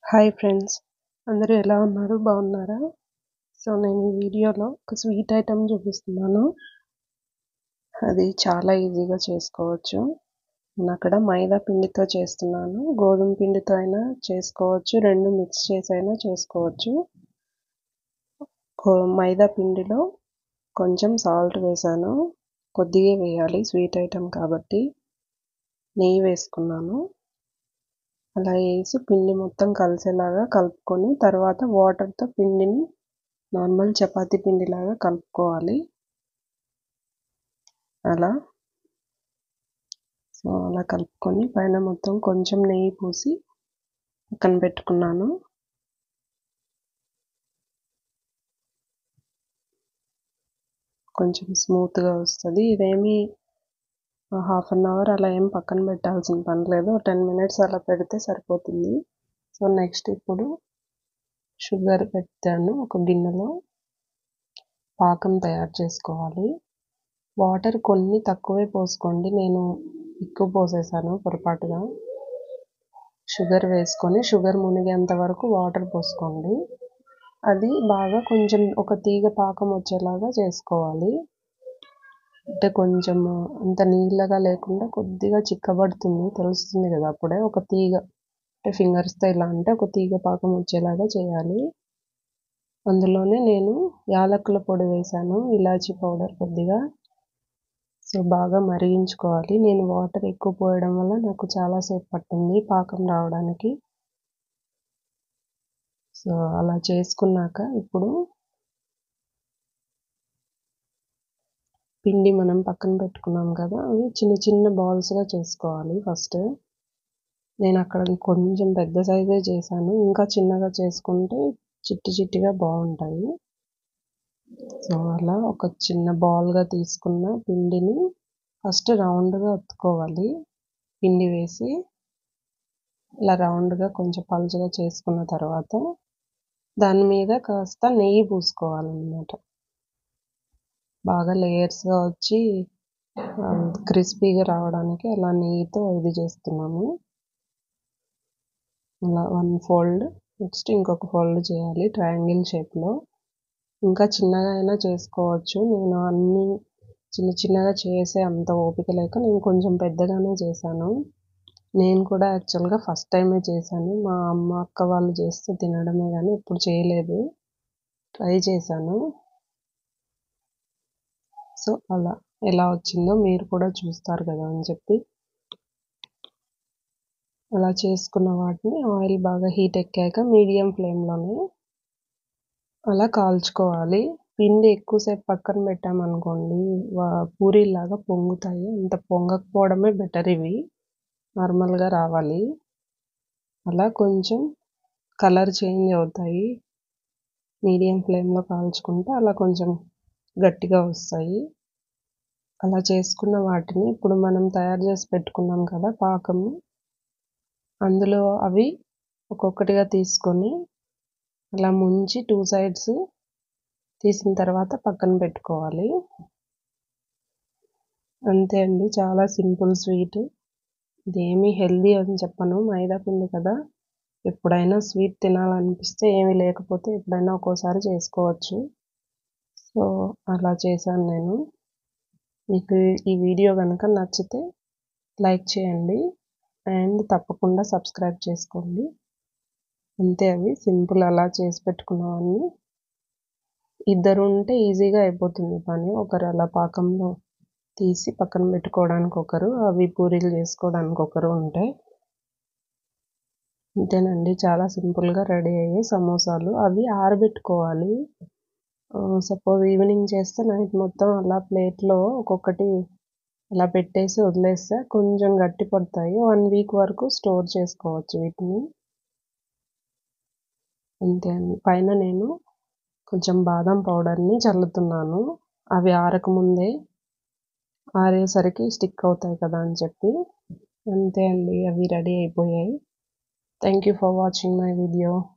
hi friends అందరూ ఎలా ఉన్నారు బాగున్నారా సో నేను ఈ వీడియోలో ఒక స్వీట్ ఐటెం చూపిస్తున్నాను అది చాలా ఈజీగా చేసుకోవచ్చు నేను అక్కడ మైదా పిండితో చేస్తున్నాను గోధుమ పిండితో అయినా చేసుకోవచ్చు రెండు మిక్స్ చేసి అయినా చేసుకోవచ్చు మైదా పిండిలో కొంచెం సాల్ట్ వేసాను కొద్దిగా వేయాలి స్వీట్ ఐటెం కాబట్టి నెయ్యి వేసుకున్నాను అలా వేసి పిండి మొత్తం కలిసేలాగా కలుపుకొని తర్వాత వాటర్తో పిండిని నార్మల్ చపాతీ పిండిలాగా కలుపుకోవాలి అలా సో అలా కలుపుకొని పైన మొత్తం కొంచెం నెయ్యి పూసి పక్కన పెట్టుకున్నాను కొంచెం స్మూత్గా వస్తుంది ఇదేమి హాఫ్ అన్ అవర్ అలా ఏం పక్కన పెట్టాల్సిన పని లేదు టెన్ మినిట్స్ అలా పెడితే సరిపోతుంది సో నెక్స్ట్ ఇప్పుడు షుగర్ పెట్టాను ఒక గిన్నెలో పాకం తయారు చేసుకోవాలి వాటర్ కొన్ని తక్కువే పోసుకోండి నేను ఎక్కువ పోసేసాను పొరపాటుగా షుగర్ వేసుకొని షుగర్ మునిగేంత వరకు వాటర్ పోసుకోండి అది బాగా కొంచెం ఒక తీగ పాకం వచ్చేలాగా చేసుకోవాలి అంటే కొంచెం అంత నీళ్ళగా లేకుండా కొద్దిగా చిక్కబడుతుంది తెలుస్తుంది కదా అప్పుడే ఒక తీగ అంటే ఫింగర్స్తో ఇలా అంటే ఒక తీగ పాకం వచ్చేలాగా చేయాలి అందులోనే నేను యాలకుల పొడి వేశాను ఇలాచీ పౌడర్ కొద్దిగా సో బాగా మరిగించుకోవాలి నేను వాటర్ ఎక్కువ పోయడం వల్ల నాకు చాలాసేపు పట్టింది పాకం రావడానికి సో అలా చేసుకున్నాక ఇప్పుడు పిండి మనం పక్కన పెట్టుకున్నాం కదా అవి చిన్న చిన్న బాల్స్గా చేసుకోవాలి ఫస్ట్ నేను అక్కడ కొంచెం పెద్ద సైజే చేశాను ఇంకా చిన్నగా చేసుకుంటే చిట్టి చిట్టిగా బాగుంటాయి సో అలా ఒక చిన్న బాల్గా తీసుకున్న పిండిని ఫస్ట్ రౌండ్గా ఒత్తుకోవాలి పిండి వేసి ఇలా రౌండ్గా కొంచెం పలుచగా చేసుకున్న తర్వాత దాని మీద కాస్త నెయ్యి పూసుకోవాలన్నమాట బాగా లేయర్స్గా వచ్చి క్రిస్పీగా రావడానికి అలా నెయ్యితో ఇది చేస్తున్నాము అలా వన్ ఫోల్డ్ నెక్స్ట్ ఇంకొక ఫోల్డ్ చేయాలి ట్రయాంగిల్ షేప్లో ఇంకా చిన్నగా అయినా చేసుకోవచ్చు నేను అన్నీ చిన్న చిన్నగా చేసే అంత ఓపిక లేక నేను కొంచెం పెద్దగానే చేశాను నేను కూడా యాక్చువల్గా ఫస్ట్ టైమే చేశాను మా అమ్మ అక్క వాళ్ళు చేస్తే తినడమే కానీ ఎప్పుడు చేయలేదు ట్రై చేశాను సో అలా ఎలా వచ్చిందో మీరు కూడా చూస్తారు కదా అని చెప్పి అలా చేసుకున్న వాటిని ఆయిల్ బాగా హీట్ ఎక్కాక మీడియం ఫ్లేమ్లోనే అలా కాల్చుకోవాలి పిండి ఎక్కువసేపు పక్కన పెట్టామనుకోండి పూరీలాగా పొంగుతాయి అంత పొంగకపోవడమే బెటర్ ఇవి నార్మల్గా రావాలి అలా కొంచెం కలర్ చేంజ్ అవుతాయి మీడియం ఫ్లేమ్లో కాల్చుకుంటే అలా కొంచెం గట్టిగా వస్తాయి అలా చేసుకున్న వాటిని ఇప్పుడు మనం తయారు చేసి పెట్టుకున్నాం కదా పాకము అందులో అవి ఒక్కొక్కటిగా తీసుకొని అలా ముంచి టూ సైడ్స్ తీసిన తర్వాత పక్కన పెట్టుకోవాలి అంతే అండి చాలా సింపుల్ స్వీట్ ఇదేమీ హెల్దీ అని చెప్పను మైదా పిండి కదా ఎప్పుడైనా స్వీట్ తినాలనిపిస్తే ఏమీ లేకపోతే ఎప్పుడైనా ఒక్కోసారి చేసుకోవచ్చు సో అలా చేశాను నేను మీకు ఈ వీడియో కనుక నచ్చితే లైక్ చేయండి అండ్ తప్పకుండా సబ్స్క్రైబ్ చేసుకోండి అంతే అవి సింపుల్ అలా చేసి పెట్టుకున్నవన్నీ ఇద్దరు ఉంటే ఈజీగా అయిపోతుంది పని ఒకరు అలా పాకంలో తీసి పక్కన పెట్టుకోవడానికి ఒకరు అవి పూరీలు చేసుకోవడానికి ఒకరు ఉంటాయి అంతేనండి చాలా సింపుల్గా రెడీ అయ్యాయి సమోసాలు అవి ఆరబెట్టుకోవాలి సపోజ్ ఈవినింగ్ చేస్తే నైట్ మొత్తం అలా ప్లేట్లో ఒక్కొక్కటి అలా పెట్టేసి వదిలేస్తే కొంచెం గట్టి పడతాయి వన్ వీక్ వరకు స్టోర్ చేసుకోవచ్చు వీటిని అంతే అండి పైన నేను కొంచెం బాదం పౌడర్ని చల్లుతున్నాను అవి ఆరకముందే ఆరేసరికి స్టిక్ అవుతాయి కదా అని చెప్పి అంతే అండి అవి రెడీ అయిపోయాయి thank you for watching my video